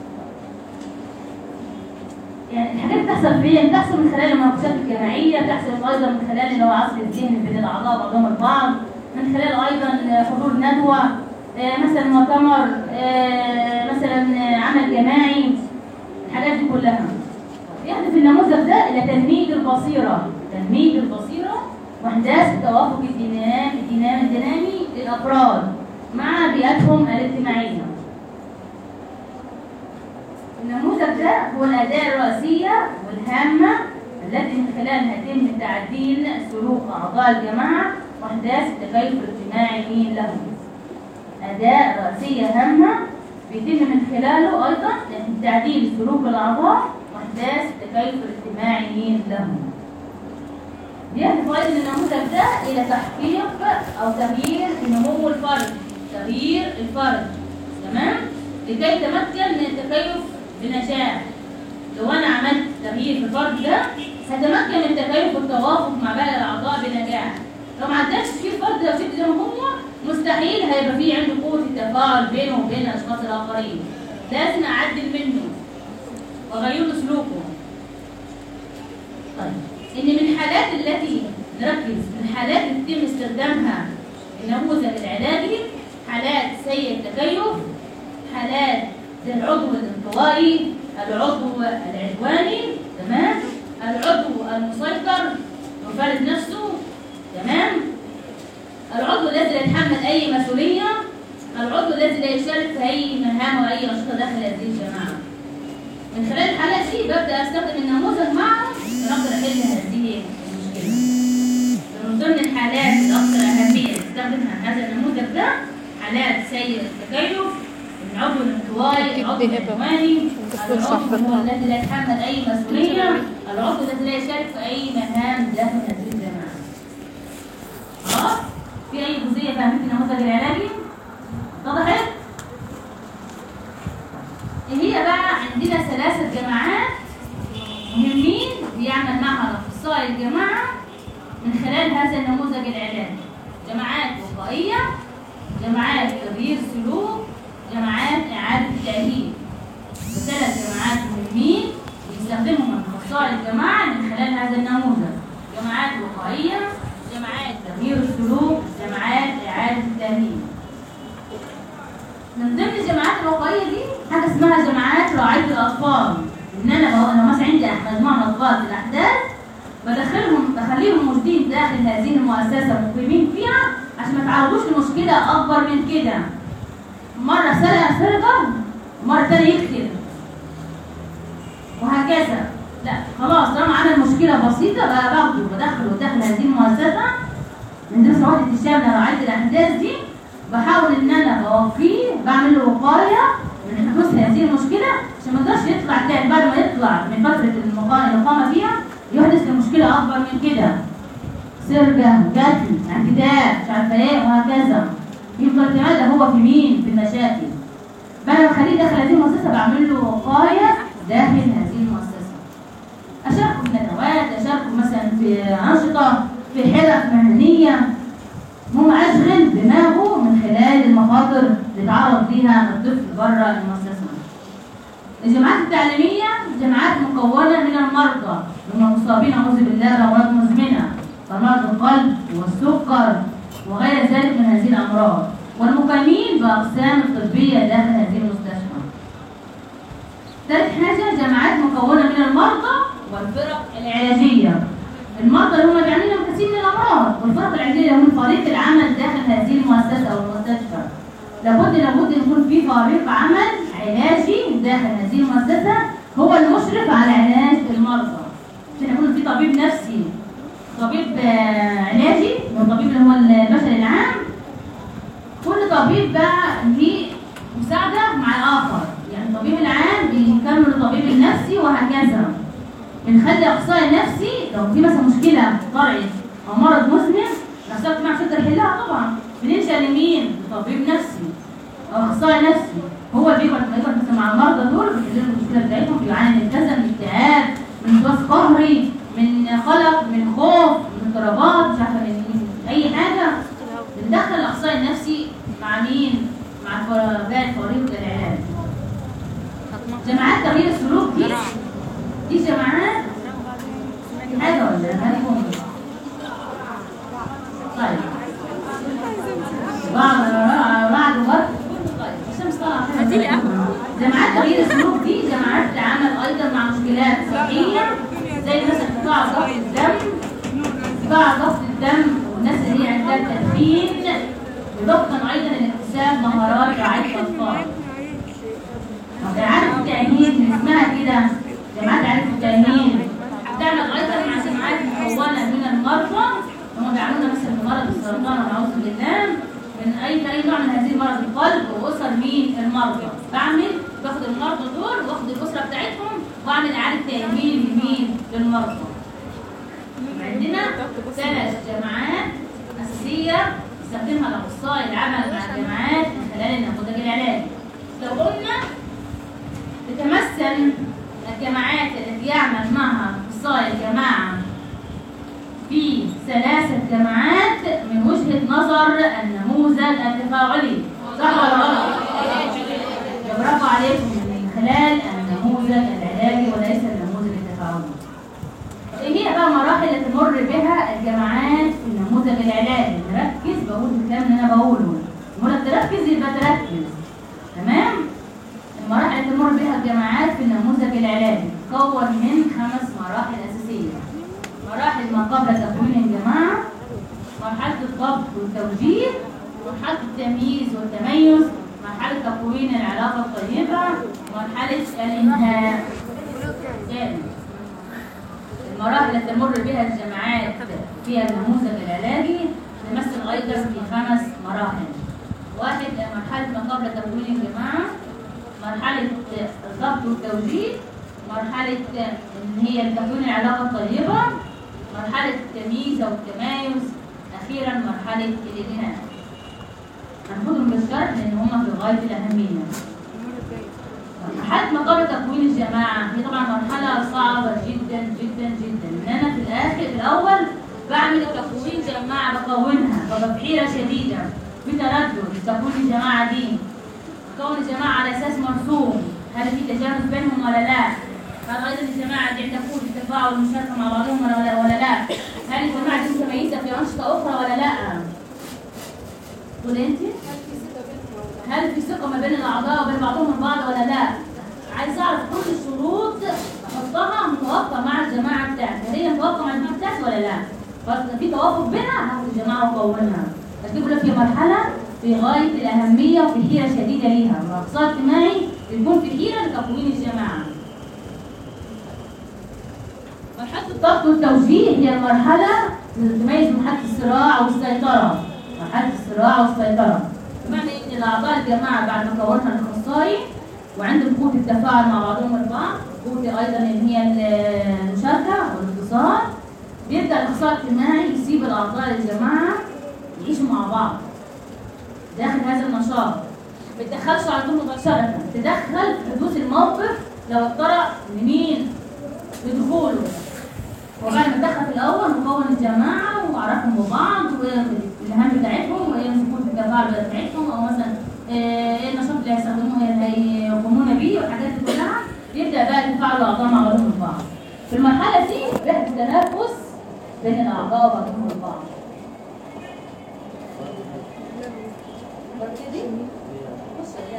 يعني الحاجات بتحصل فين؟ بتحصل من خلال المناقشات الجماعية، بتحصل أيضا من خلال اللي هو عصر الذهن بين الأعضاء بعضهم البعض، من خلال أيضا حضور ندوة، آه، مثلا مؤتمر، آه، مثلا عمل جماعي، الحاجات دي كلها. يهدف النموذج ده إلى تنمية البصيرة، تنمية البصيرة واحداث التوافق الدينامي الدينامي الدينامي للأفراد مع بيئتهم الاجتماعية. النموذج ده هو الأداة الرئيسية والهامة التي من خلالها يتم تعديل سلوك أعضاء الجماعة وإحداث التكيف الاجتماعي لهم. أداة رئيسية هامة بيتم من خلاله أيضا تعديل سلوك الأعضاء وإحداث التكيف الاجتماعي لهم. بيهدف أيضا النموذج ده إلى تحقيق أو تغيير في نمو الفرد، تغيير الفرد، تمام؟ لكي يتمكن من التكيف بنجاح. لو أنا عملت تغيير في الفرد ده هتمكن من التكيف والتوافق مع باقي الأعضاء بنجاح. لو ما عدتش فيه الفرد لو سبت زي ما هو مستحيل هيبقى فيه عنده قوة التفاعل بينه وبين الأشخاص الآخرين. لازم أعدل منه وأغير له سلوكه. طيب ان من الحالات التي نركز من الحالات اللي يتم استخدامها النموذج العلاجي حالات سيء التكيف حالات زي العضو الانطوائي العضو العدواني تمام العضو المسيطر وفارد نفسه تمام العضو الذي لا يتحمل اي مسؤوليه العضو الذي لا يشارك في اي مهام واي انشطه داخل هذه الجماعه من خلال الحالات دي ببدا استخدم النموذج معهم ونقدر احل هذه المشكله. من ضمن الحالات الاكثر اهميه استخدمها هذا النموذج ده حالات سيء التكيف العضو الانطوائي العضو العدواني العضو هو الذي لا يتحمل اي مسؤوليه العضو الذي لا يشارك في اي مهام داخل هذه الجماعه. خلاص؟ في اي جزئيه فهمت النموذج العلاجي؟ اتضحت؟ هي بقى عندنا ثلاثة جماعات مهمين بيعمل معها أخصائي الجماعة من خلال هذا النموذج العلاجي جماعات وقائية جماعات تغيير سلوك جماعات إعادة التأهيل ثلاث جماعات مهمين بيستخدمهم أخصائي الجماعة من خلال هذا النموذج جماعات وقائية جماعات تغيير السلوك جماعات إعادة التأهيل من ضمن الجماعات الوقائيه دي حاجه اسمها جماعات رعايه الاطفال ان انا بقى انا مثلا عندي مجموعه من الاطفال في الاحداث بدخلهم بخليهم موجودين داخل هذه المؤسسه مقيمين فيها عشان ما يتعرضوش لمشكله اكبر من كده مره سرق سرقه ومره ثانيه يقتل وهكذا لا خلاص طالما عمل مشكله بسيطه بقى باخده بدخله داخل هذه المؤسسه من ضمن سواء الشامله رعايه الاحداث دي بحاول ان انا بوفيه بعمل له وقايه من حدوث هذه المشكله عشان ما يقدرش يطلع تاني بعد ما يطلع من فتره المقا- الاقامه فيها يحدث لمشكله اكبر من كده سرقه قتل اعتداء مش عارفه ايه وهكذا يفضل يتمادى هو في مين في المشاكل فانا بخليه داخل هذه المؤسسه بعمل له وقايه داخل هذه المؤسسه اشاركه في ندوات اشاركه مثلا في انشطه في حرف مهنيه هم اشغل دماغه من خلال المخاطر اللي تعرض ليها الطفل بره المؤسسه. الجماعات التعليميه جماعات مكونه من المرضى من المصابين اعوذ بالله بامراض مزمنه كمرض القلب والسكر وغير ذلك من هذه الامراض والمقيمين باقسام الطبيه داخل هذه المستشفى. ثالث حاجه جماعات مكونه من المرضى والفرق العلاجيه المرضى اللي هم بيعانوا من كثير من الامراض والفرق العلاجيه هم فريق العمل داخل هذه المؤسسه او المستشفى لابد لابد يكون في فريق عمل علاجي داخل هذه المؤسسه هو المشرف على علاج المرضى عشان يكون في طبيب نفسي طبيب آه، علاجي والطبيب اللي هو البشري العام كل طبيب بقى ليه مساعده مع الاخر يعني الطبيب العام بيكمل الطبيب النفسي وهكذا بنخلي اخصائي نفسي لو في مثلا مشكله طرعت او مرض مزمن الاخصائي الاجتماعي مش هيقدر يحلها طبعا بنلجا لمين؟ لطبيب نفسي او اخصائي نفسي هو اللي بيقعد بيقعد مثلا مع المرضى دول بيحل لهم المشكله بتاعتهم بيعاني من كذا من اكتئاب من وسواس قهري من قلق من خوف من اضطرابات مش عارفه من من اي حاجه بندخل الاخصائي النفسي مع مين؟ مع الفر- باقي فريق العلاج جماعات تغيير السلوك دي دي جماعات حاجة ولا هنكون طيب بعض بعض وقت طيب الشمس طالعة هاتي لي قهوة. جماعات تغيير السلوك دي جماعات تعامل أيضا مع مشكلات صحية زي مثلا قطاع ضغط الدم قطاع ضغط الدم والناس اللي هي عندها تدخين إضافة أيضا لاكتساب مهارات رعاية الأطفال إعادة التأهيل من كده جماعات عارف التأمين بتعمل أيضا مع جماعات مكونة من المرضى هم بيعملونا مثلا بمرض السرطان ونعوذ بالله من أي أي نوع من هذه مرض القلب وأسر مين المرضى بعمل باخد المرضى دول واخد الأسرة بتاعتهم وأعمل إعادة تأمين لمين للمرضى عندنا ثلاث جماعات أساسية يستخدمها الأخصائي العمل مع الجماعات من خلال النموذج العلاجي لو قلنا تتمثل الجماعات التي يعمل معها أخصائي الجماعة في ثلاثة جماعات من وجهة نظر النموذج التفاعلي صح ولا غلط؟ برافو عليكم من خلال النموذج العلاجي وليس النموذج التفاعلي ايه هي بقى مراحل اللي تمر بها الجماعات في النموذج العلاجي نركز بقول الكلام اللي انا بقوله مرة تركز يبقى تركز تمام المراحل اللي تمر بها الجماعات في النموذج العلاجي تتكون من خمس مراحل اساسيه مراحل ما قبل تكوين الجماعه مرحله الضبط والتوجيه مرحله التمييز والتميز مرحله تكوين العلاقه الطيبه مرحله الانهاء تاني المراحل التي تمر بها الجماعات في النموذج العلاجي تمثل ايضا في خمس مراحل واحد مرحله ما قبل تكوين الجماعه مرحله الضبط والتوجيه مرحله ان هي تكوين العلاقه الطيبه مرحله التمييز او التمايز اخيرا مرحله الانهاء هناخدهم بالشرح لان هم في غايه الاهميه مرحله ما قبل تكوين الجماعه هي طبعا مرحله صعبه جدا جدا جدا ان انا في الاخر في الاول بعمل تكوين جماعه بكونها ببقى بحيره شديده في تردد تكوين الجماعه دي كون الجماعه على اساس مرسوم هل في تجانس بينهم ولا لا هل ايضا الجماعه دي تكون التفاعل والمشاركه مع بعضهم ولا ولا, ولا لا هل الجماعه دي متميزه في انشطه اخرى ولا لا قول انت هل في ثقه ما بين الاعضاء وبين بعضهم البعض ولا لا عايز اعرف كل الشروط احطها متوافقه مع الجماعه بتاعتي هل هي متوافقه مع الجماعه بتاعتي ولا لا بس في توافق بينها هاخد الجماعه واكونها اكتب لك في مرحله في غايه الاهميه وفي حيره شديده ليها واقصاء اجتماعي بيكون في حيره لتكوين الجماعه مرحله الضبط والتوجيه هي المرحله اللي تميز مرحله الصراع والسيطره مرحله الصراع والسيطره بمعنى ان الاعضاء الجماعه بعد ما كونها الاخصائي وعندهم قوه التفاعل مع بعضهم البعض قوه ايضا ان هي المشاركه والاتصال بيبدا الاخصائي الاجتماعي يسيب الاعضاء الجماعه يعيشوا مع بعض داخل هذا النشاط ما تدخلش على طول مباشره تدخل في حدوث الموقف لو اضطر لمين لدخوله وبعد ما دخل في الاول نكون الجماعه وعرفهم ببعض والمهام بتاعتهم وايه المفروض في التفاعل بتاعتهم او مثلا ايه النشاط اللي هيستخدموه اللي هيقومون بيه والحاجات دي كلها يبدا بقى يتفاعلوا الاعضاء مع بعضهم البعض في المرحله دي بيحدث تنافس بين الاعضاء وبعضهم البعض ببتدي بص يا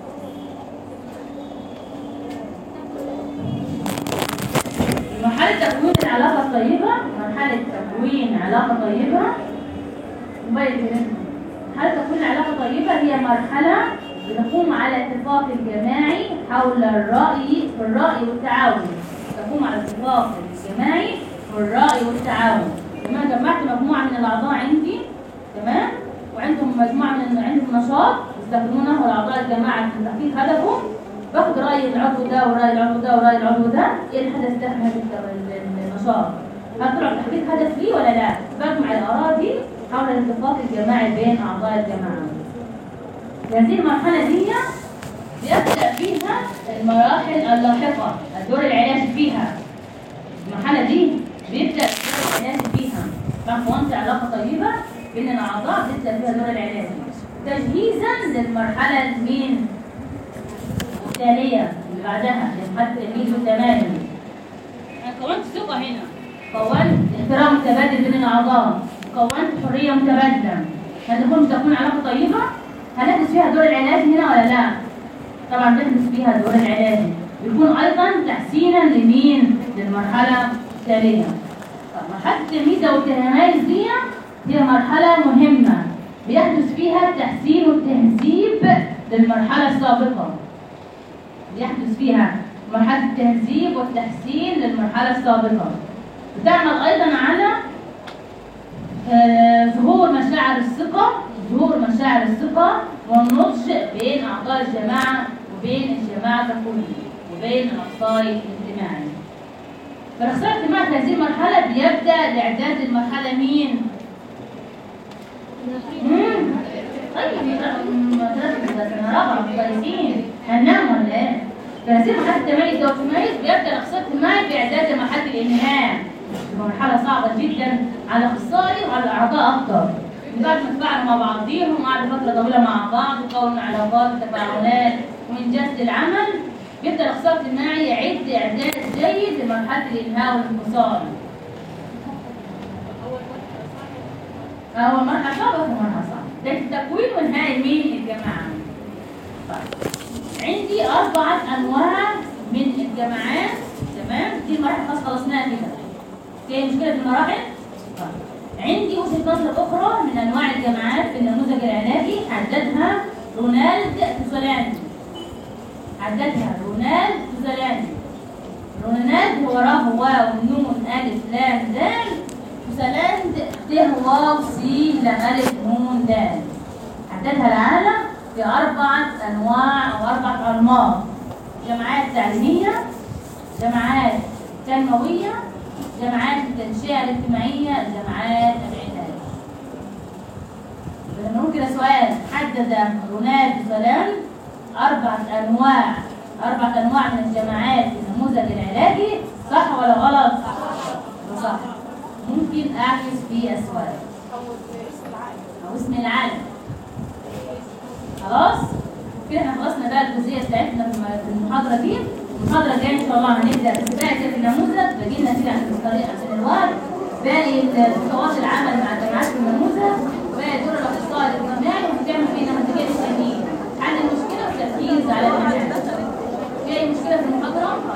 مرحلة تكوين العلاقة الطيبة مرحلة تكوين علاقة طيبة موبايل مرحلة تكوين العلاقة الطيبة هي مرحلة بتقوم على اتفاق الجماعي حول الرأي في الرأي والتعاون تقوم على اتفاق الجماعي في الرأي والتعاون لما جمعت مجموعة من الأعضاء عندي تمام وعندهم مجموعة من عندهم نشاط يستخدمونه الأعضاء الجماعة في تحقيق هدفهم باخد رأي العضو ده ورأي العضو ده ورأي العضو ده ايه الحدث ده في هذا النشاط هل طلع تحقيق هدف ليه ولا لا بجمع الآراء دي حول الاتفاق الجماعي بين أعضاء الجماعة هذه المرحلة دي بيبدأ فيها المراحل اللاحقة الدور العلاجي فيها المرحلة دي بيبدأ الدور العلاجي فيها فكونت علاقة طيبة بين الأعضاء بيبدأ فيها الدور العلاجي تجهيزا للمرحلة مين التالية اللي بعدها لمرحلة التمييز والتمايز أنا كونت ثقة هنا كونت احترام متبادل بين الأعضاء كونت حرية متبادلة هل تكون تكون علاقة طيبة؟ هنحدث فيها دور العلاج هنا ولا لا؟ طبعا بنحدث فيها دور العلاج بيكون أيضا تحسينا لمين؟ للمرحلة التالية طب مرحلة التمييز أو التمايز دي هي مرحلة مهمة بيحدث فيها تحسين والتهذيب للمرحلة السابقة بيحدث فيها مرحلة التهذيب والتحسين للمرحلة السابقة بتعمل أيضا على آه، ظهور مشاعر الثقة ظهور مشاعر الثقة والنضج بين أعضاء الجماعة وبين الجماعة ككل وبين الأخصائي الاجتماعي فالأخصائي الاجتماعي في هذه المرحلة بيبدأ لإعداد المرحلة مين؟ مم. طيب انا رابعه كويسين هننام ولا ايه؟ فهذه مرحله التميز او التميز بيبدا الاخصائي الاجتماعي باعداد مرحله الانهام مرحله صعبه جدا على الاخصائي وعلى الاعضاء اكتر بعد ما تفاعلوا مع بعضيهم قعدوا فتره طويله مع بعض وكونوا علاقات وتفاعلات ومن جد العمل بيبدا الاخصائي الاجتماعي يعد اعداد جيد لمرحله الانهاء والانفصال فهو مرحله صعبه ومرحله صعبه ده التكوين وانهاء مين الجماعه طيب. عندي أربعة أنواع من الجماعات تمام دي المراحل خلاص خلصناها كده في مشكلة في المراحل؟ طيب. عندي وجهة نظر أخرى من أنواع الجماعات في النموذج العلاجي حددها رونالد توزلاندي حددها رونالد توزلاندي رونالد هو ر واو نون ألف لام دال توزلاند ت واو سي لام ألف نون دال حددها العالم في أربعة أنواع أو أربعة أنماط جماعات تعليمية جماعات تنموية جماعات التنشئة الاجتماعية جماعات العلاج لما نقول كده سؤال حدد رونالد سلام أربعة أنواع أربعة أنواع من الجماعات في النموذج العلاجي صح ولا غلط؟ صح ممكن أعكس في السؤال أو اسم العالم خلاص كده احنا خلصنا بقى الجزئيه بتاعتنا في الم- في المحاضره دي المحاضره الجايه ان شاء الله هنبدا بس بقى كده في النموذج باقي لنا كده عشان الطريقه عشان الوقت باقي الخطوات العمل مع